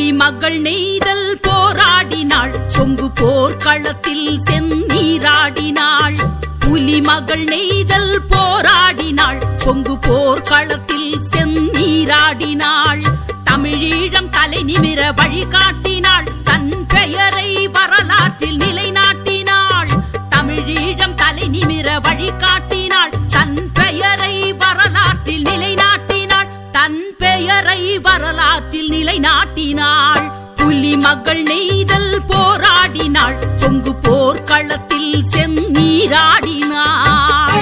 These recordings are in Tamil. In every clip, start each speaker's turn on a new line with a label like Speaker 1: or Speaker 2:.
Speaker 1: புலி மகள் நெய்தல் போராடினாள் கொங்கு போர்க்களத்தில் செந்நீராடினாள் புலி மகள் நெய்தல் போராடினாள் கொங்கு போர்க்களத்தில் செந்நீராடினாள் தமிழீழம் தலை நிமிர வழிகாட்டினாள் தன் பெயரை வரலாற்றில் நிலைநாட்டினாள் தமிழீழம் தலை நிமிர வழிகாட்டினாள் தன் பெயரை வரலாற்றில் நிலைநாட்டினாள் தன் பெயரை வரலாற்றில் நிலைநாட்டினாள் புலி மகள் நெய்தல் போராடினாள் கொங்கு போர்க்களத்தில் செந்நீராடினாள்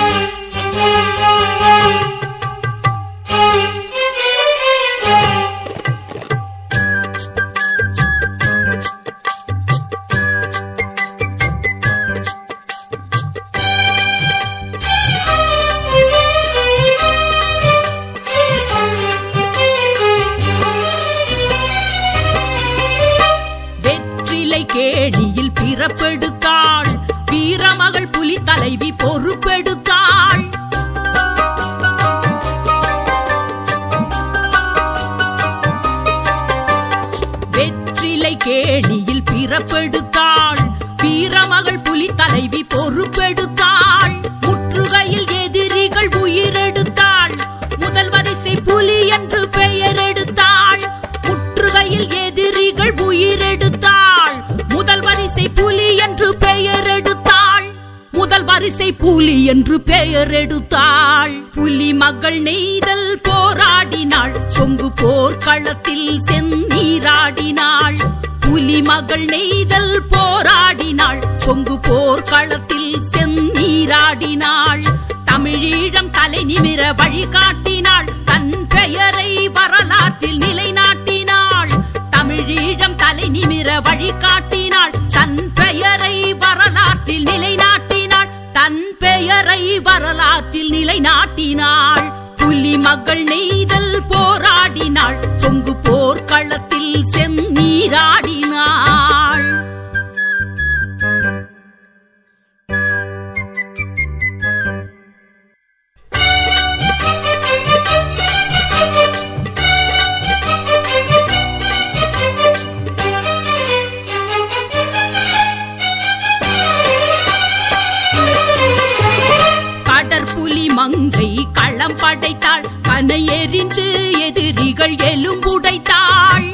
Speaker 1: வெற்றிலை கேணியில் பிறப்பெடுத்தாள் வீரமகள் புலி தலைவி பொறுப்பெடுத்தாள் வெற்றிலை கேணியில் பிறப்பெடுத்தாள் வீரமகள் புலி தலைவி பொறுப்பெடுத்தாள் முற்றுகையில் எதிரிகள் உயிரெடுத்தாள் முதல் வரிசை புலி என்று பெயர் எடுத்தாள் முற்றுகையில் எதிரிகள் உயிரெடுத்தாள் முதல் வரிசை புலி என்று பெயர் எடுத்தாள் முதல் வரிசை புலி என்று பெயர் எடுத்தாள் புலி மகள் நெய்தல் போராடினாள் கொங்கு போர்க்களத்தில் செந்நீராடினாள் புலி மகள் நெய்தல் போராடினாள் கொங்கு போர்க்களத்தில் செந்நீராடினாள் தமிழீழம் தலை நிமிர வழிகாட்டினாள் தன் பெயரை வரலாற்றில் நிலைநாட்டினாள் தமிழீழம் தலை நிமிர வழிகாட்டினாள் தன் பெயரை வரலாற்றில் நிலைநாட்டினாள் தன் பெயரை வரலாற்றில் நிலைநாட்டினாள் புலி மகள் நெய்தல் போராடினாள் கொங்கு போர்க்களத்தில் செந்நீராடினாள் கடற்புலி மங்கை களம் படைத்தாள் கனை எறிந்து எதிரிகள் எலும்புடைத்தாள்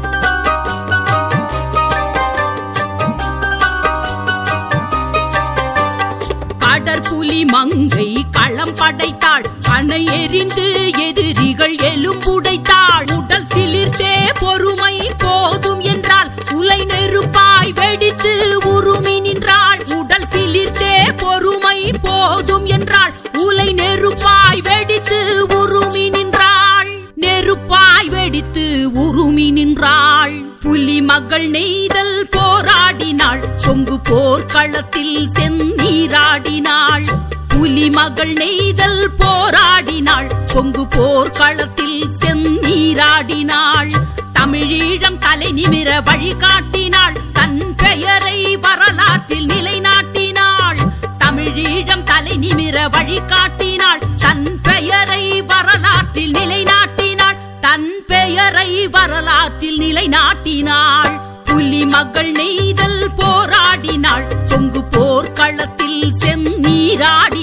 Speaker 1: கடற்புலி மங்கை களம் படைத்தாள் கனை எறிந்து எதிரிகள் எலும்புடைத்தாள் உடல் சிலிர்த்தே பொறுமை போதும் என்றால் உலை நெருப்பாய் வெடித்து உருமி நின்றாள் உடல் சிலிர்த்தே பொறுமை போதும் என்றால் உலை நெருப்பாய் வெடித்து உருமி நின்றாள் நெருப்பாய் வெடித்து உருமி நின்றாள் புலி மகள் நெய்தல் போராடினாள் கொங்கு போர்க்களத்தில் செந்நீராடினாள் புலி மகள் நெய்தல் போராடினாள் கொங்கு போர்க்களத்தில் செந்நீராடினாள் தமிழீழம் தலை நிமிர வழிகாட்டினாள் தன் பெயரை வரலாற்றில் நிலைநாட்டினாள் தமிழீழம் தலை நிமிர வழிகாட்டினாள் தன் பெயரை வரலாற்றில் நிலைநாட்டினாள் தன் பெயரை வரலாற்றில் நிலைநாட்டினாள் புலி மகள் நெய்தல் போராடினாள் கொங்கு போர்க்களத்தில் செந்நீராடி